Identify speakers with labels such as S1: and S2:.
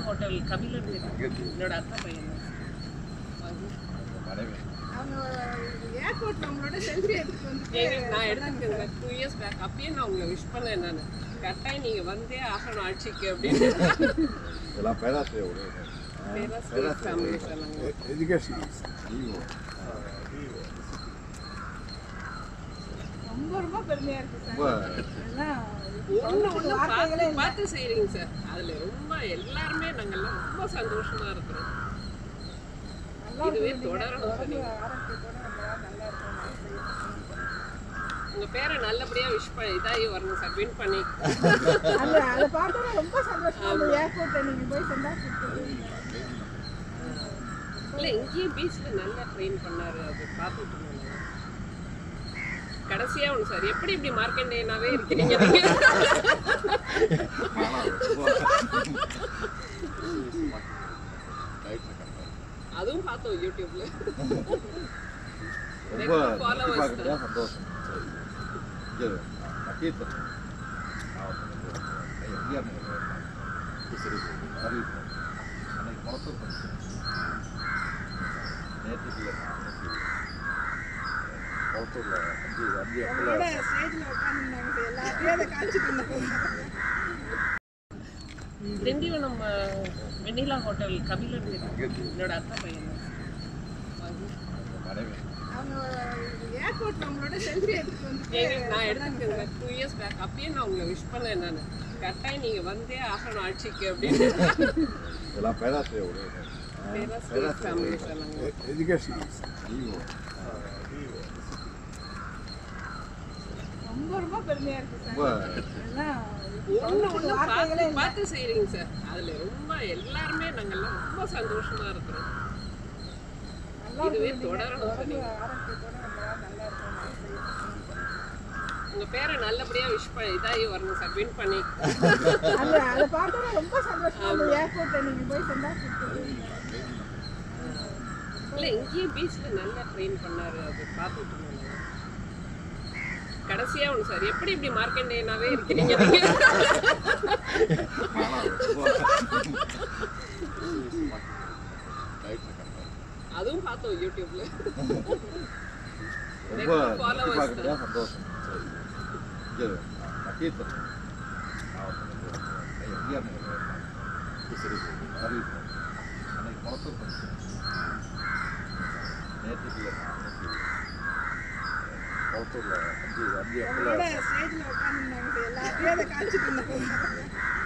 S1: Hotel Kabilar என்னோட அக்கா பையன் தான்.
S2: மனைவி
S3: அவங்க ஏர்போர்ட் நம்மளோட செல்ஃபி எடுத்துட்டு வந்து
S1: எங்களுக்கு நான் எடுத்துருக்கேன் டூ இயர்ஸ் பேக் அப்பயே நான் உங்களை விஷ் பண்ணேன் நான் கட்டாயம் நீங்க வந்தே ஆகணும் ஆட்சிக்கு அப்படின்னு
S2: இதெல்லாம் பேராசிரியர்
S1: பேராசிரியர் ஃபேமிலி சொன்னாங்க
S2: எஜுகேஷன் ஈவோ
S3: ரொம்ப ரொம்ப பெருமையா இருக்கு சார்
S2: ரொம்ப
S3: எல்லாம்
S1: ஒண்ணு ஒண்ணு பார்த்து பார்த்து செய்றீங்க சார் அதுல ரொம்ப எல்லாருமே நாங்கெல்லாம் ரொம்ப சந்தோஷமா இருக்கிறோம்
S3: நல்லா
S1: இதுவே
S3: இருக்கு.
S1: தொடரணும்
S3: உடம்பு
S1: சொல்லி
S3: ஆரோக்கியத்தோட நம்மளால நல்லா இருக்கணும்
S1: உங்க பேரை நல்லபடியா விஷ் பண்ணி இதாகி வரணும் சார் வின் பண்ணி
S3: அந்த அதை பார்த்தா ரொம்ப சந்தோஷமா அந்த ஏர்போர்ட்ல நீங்க போய் சென்றா
S1: இல்ல இங்கேயும் பீச்ல நல்லா ட்ரெயின் பண்ணாரு அது பார்த்துட்டு இருந்தோம் நாங்க. கடைசியா ஒண்ணு சார் எப்படி இப்படி மார்க்கண்டேனாவே இருக்கிறீங்க நீங்க அதுவும் பார்த்தோம் யூடியூப்ல
S2: ரொம்ப
S1: followers
S2: பார்க்கறதா சந்தோஷம் சரி இங்கே கீர்த்தன் எம்ஜிஆர் சரி அறிவிப்பு அன்னைக்கு குளத்தூர் ஃபங்க்ஷன் நேற்றுக்கு அன்னைக்கு குளத்தூரில் அஞ்சு அஞ்சு
S3: உங்களோட
S2: இடத்துல
S3: ஸ்டேஜ்ல உட்காந்துருந்தாங்க எல்லாத்தையும் அதை காமிச்சிட்டு இருந்தாங்க
S1: திண்டிவனம் அஹ், வெண்ணிலா ஹோட்டல் கபிலர் என்னோட அக்கா பையன் தான்.
S2: மனைவி
S3: அவங்க ஏர்போர்ட் நம்மளோட செல்ஃபி எடுத்துட்டு வந்து
S1: எங்களுக்கு நான் எடுத்துருக்கேன் டூ இயர்ஸ் பேக் அப்பயே நான் உங்களை விஷ் பண்ணேன் நான் கட்டாயம் நீங்க வந்தே ஆகணும் ஆட்சிக்கு அப்படின்னு
S2: இதெல்லாம் பேராசிரியர்
S1: பேராசிரியர் ஃபேமிலி சொன்னாங்க
S2: எஜுகேஷன் ஈவோ
S3: ரொம்ப ரொம்ப பெருமையா இருக்கு சார்
S2: ரொம்ப
S3: எல்லாம்
S1: ஒண்ணு ஒண்ணு பார்த்து பார்த்து செய்றீங்க சார் அதுல ரொம்ப எல்லாருமே நாங்கெல்லாம் ரொம்ப சந்தோஷமா இருக்கிறோம்
S3: நல்லா
S1: இதுவே
S3: இருக்கு.
S1: தொடரணும் சொல்லி
S3: உடம்பு ஆரோக்கியத்தோட நம்மளால நல்லா இருக்கணும்
S1: உங்க பேரை நல்லபடியா விஷ் பண்ணி இதாகி வரணும் சார் வின் பண்ணி
S3: அந்த அதை பார்த்தா ரொம்ப சந்தோஷமா அந்த ஏர்போர்ட்ல நீங்க போய் சென்றா
S1: இல்ல இங்கேயும் பீச்ல நல்லா ட்ரெயின் பண்ணாரு அது பார்த்துட்டு இருந்தோம் நாங்க. கடைசியா ஒண்ணு சார் எப்படி இப்படி மார்க்கண்டேனாவே இருக்கிறீங்க நீங்க அதுவும் பார்த்தோம் யூடியூப்ல
S2: ரொம்ப
S1: followers
S2: பார்க்கறதா சந்தோஷம் சரி இங்கே கீர்த்தன் எம்ஜிஆர் சரி அறிவிப்பு அன்னைக்கு குளத்தூர் ஃபங்க்ஷன் நேற்றுக்கு அன்னைக்கு குளத்தூரில் அஞ்சு அஞ்சு இடத்துல
S3: உங்களோட ஸ்டேஜ்ல உட்காந்துருந்தாங்க எல்லாத்தையும் அதை காமிச்சிட்டு இருந்தாங்க